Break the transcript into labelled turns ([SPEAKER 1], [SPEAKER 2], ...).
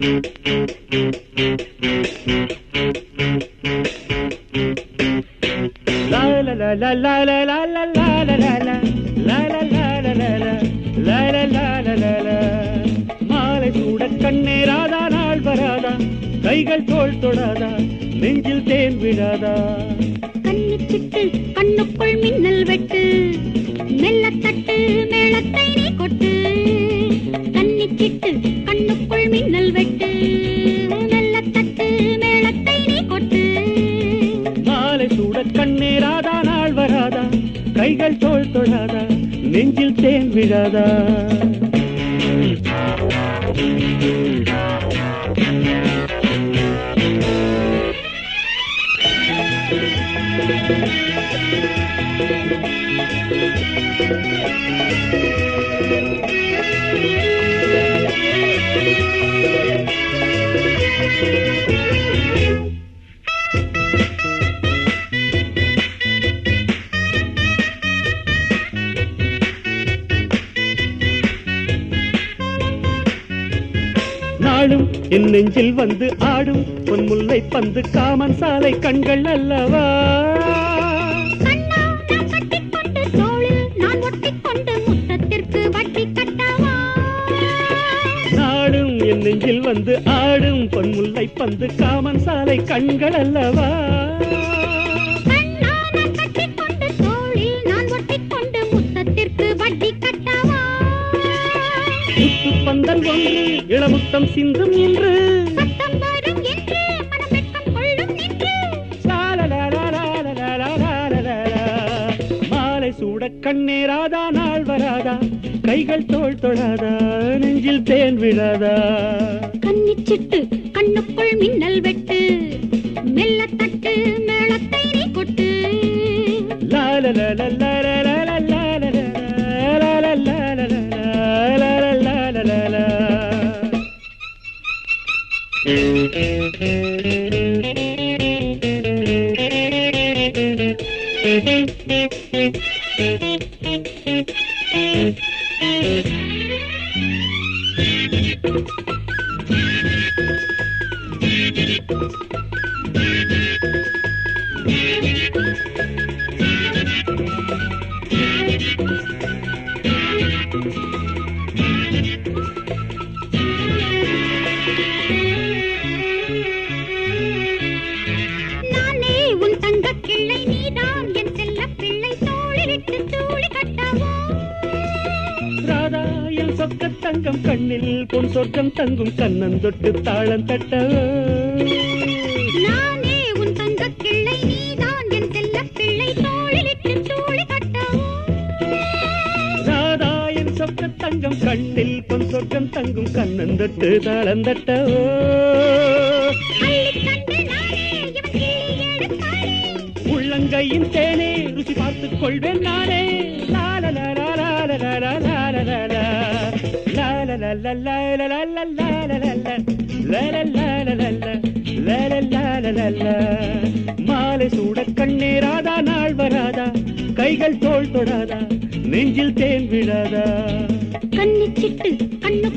[SPEAKER 1] La la la la la la la la la la la la La la la la la la La la la la la la மாலை சூட கண்ணேராதா நாள் வராதா கைகள் தோள் தொடாதா நெஞ்சில் தேன் விடாதா
[SPEAKER 2] கன்னிச்சிட்டு கண்ணுக்குள் மின்னல் வெட்டு மெல்ல தட்டு மேளத்தை நீ கொட்டு கன்னிச்சிட்டு கண்ணுக்குள் மின்னல் வெட்டு மெல்ல தட்டு மேளத்தை நீ கொட்டு
[SPEAKER 1] மாலை சூட கண்ணேராதா நாள் வராதா கைகள் தோள் தொடாதா நெஞ்சில் தேன் விடாதா நாளும் என் நெஞ்சில் வந்து ஆடும் பொன்முல்லை பந்து காமன் சாலை கண்கள் அல்லவா
[SPEAKER 2] கண்ணா நான் கட்டிக்கொண்டு தோளில் நான் ஒட்டிக்கொண்டு முத்தத்திற்கு வட்டி கட்டவா
[SPEAKER 1] நாடும் என் நெஞ்சில் வந்து ஆடும் பொன்முல்லை பந்து காமன் சாலை கண்கள் அல்லவா
[SPEAKER 2] கண்ணா நான் கட்டிக்கொண்டு தோளில் நான் ஒட்டிக்கொண்டு முத்தத்திற்கு வட்டி கட்டவா
[SPEAKER 1] முத்து பந்தல் ஒன்று இளமுத்தம் சிந்தும் என்று
[SPEAKER 2] சத்தம் வரும் என்று மனமெட்டம் கொள்ளும் நின்று
[SPEAKER 1] லாலலாலாலாலாலாலாலாலா. மாலை சூட கண்ணேராதா நாள் வராதா கைகள் தோள் தொடாதா நெஞ்சில் தேன் விழாதா
[SPEAKER 2] கன்னிச்சிட்டு கண்ணுக்குள் மின்னல் வெட்டு மெல்ல தட்டு மேளத்தை நீ கொட்டு நானே உன் தங்கக் கிள்ளை நீதான் என் செல்லப் பிள்ளை தோளிலிட்டு தூளி கட்டவோ
[SPEAKER 1] ராதா என் சொக்க தங்கம் கண்ணில் பொன் சொர்க்கம் தங்கும் கண்ணன் தொட்டு தாளம் தட்ட
[SPEAKER 2] நானே உன் தங்கக் கிள்ளை நீதான் என் செல்லப் பிள்ளை தோளிலிட்டு தூளி கட்டவோ
[SPEAKER 1] ராதா என் சொக்க தங்கம் கண்ணில் பொன் சொர்க்கம் தங்கும் கண்ணன் தொட்டு தாளம் தட்ட
[SPEAKER 2] அள்ளிக் கண்டு நானே இவன் கிள்ளி எடுத்தானே
[SPEAKER 1] உள்ளங்கையின் தேனே ருசி பார்த்துக் கொள்வேன் நானே மாலை சூட கண்ணேராதா நாள் வராதா கைகள் தோள் தொடாதா நெஞ்சில் தேன் விழாதா
[SPEAKER 2] கன்னிச்சிட்டு கண்ணு